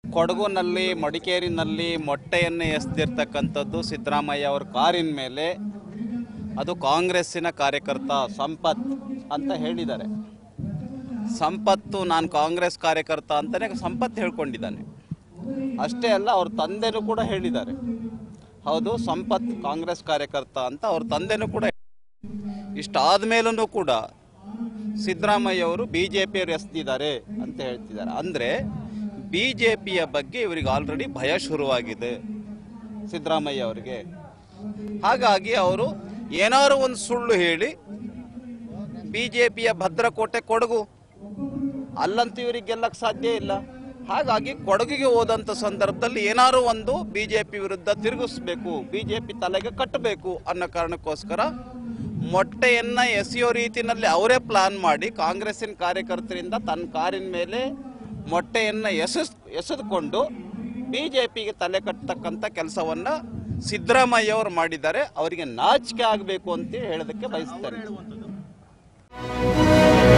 ಕೊಡಗುನಲ್ಲಿ ಮಡಿಕೇರಿನಲ್ಲಿ ಮೊಟ್ಟೆಯನ್ನು ಎಸೆದಿರ್ತಕ್ಕಂಥದ್ದು ಸಿದ್ದರಾಮಯ್ಯ ಅವರ ಕಾರಿನ ಮೇಲೆ ಅದು ಕಾಂಗ್ರೆಸ್ಸಿನ ಕಾರ್ಯಕರ್ತ ಸಂಪತ್ ಅಂತ ಹೇಳಿದ್ದಾರೆ ಸಂಪತ್ತು ನಾನು ಕಾಂಗ್ರೆಸ್ ಕಾರ್ಯಕರ್ತ ಅಂತಲೇ ಸಂಪತ್ ಹೇಳ್ಕೊಂಡಿದ್ದಾನೆ ಅಷ್ಟೇ ಅಲ್ಲ ಅವ್ರ ತಂದೆನೂ ಕೂಡ ಹೇಳಿದ್ದಾರೆ ಹೌದು ಸಂಪತ್ ಕಾಂಗ್ರೆಸ್ ಕಾರ್ಯಕರ್ತ ಅಂತ ಅವ್ರ ತಂದೆನೂ ಕೂಡ ಇಷ್ಟಾದ ಮೇಲೂ ಕೂಡ ಸಿದ್ದರಾಮಯ್ಯ ಅವರು ಬಿ ಜೆ ಪಿಯವರು ಎಸ್ತಿದ್ದಾರೆ ಅಂತ ಹೇಳ್ತಿದ್ದಾರೆ ಅಂದರೆ ಬಿ ಜೆ ಪಿಯ ಬಗ್ಗೆ ಇವರಿಗೆ ಆಲ್ರೆಡಿ ಭಯ ಶುರುವಾಗಿದೆ ಸಿದ್ದರಾಮಯ್ಯ ಅವರಿಗೆ ಹಾಗಾಗಿ ಅವರು ಏನಾದ್ರು ಒಂದು ಸುಳ್ಳು ಹೇಳಿ ಬಿ ಜೆ ಪಿಯ ಭದ್ರಕೋಟೆ ಕೊಡಗು ಅಲ್ಲಂತೂ ಇವರಿಗೆ ಗೆಲ್ಲಕ್ಕೆ ಸಾಧ್ಯ ಇಲ್ಲ ಹಾಗಾಗಿ ಕೊಡಗಿಗೆ ಹೋದಂಥ ಸಂದರ್ಭದಲ್ಲಿ ಏನಾದ್ರು ಒಂದು ಬಿ ಜೆ ಪಿ ವಿರುದ್ಧ ತಿರುಗಿಸ್ಬೇಕು ಬಿ ಜೆ ಪಿ ತಲೆಗೆ ಕಟ್ಟಬೇಕು ಅನ್ನೋ ಕಾರಣಕ್ಕೋಸ್ಕರ ಮೊಟ್ಟೆಯನ್ನು ಎಸೆಯೋ ರೀತಿಯಲ್ಲಿ ಅವರೇ ಪ್ಲಾನ್ ಮಾಡಿ ಕಾಂಗ್ರೆಸ್ಸಿನ ಕಾರ್ಯಕರ್ತರಿಂದ ತನ್ನ ಕಾರಿನ ಮೇಲೆ ಮೊಟ್ಟೆಯನ್ನು ಎಸೆಸ್ ಎಸೆದುಕೊಂಡು ಬಿ ಜೆ ಪಿಗೆ ತಲೆ ಕಟ್ಟತಕ್ಕಂಥ ಕೆಲಸವನ್ನು ಸಿದ್ದರಾಮಯ್ಯ ಅವರು ಮಾಡಿದ್ದಾರೆ ಅವರಿಗೆ ನಾಚಿಕೆ ಆಗಬೇಕು ಅಂತ ಹೇಳೋದಕ್ಕೆ ಬಯಸ್ತೇನೆ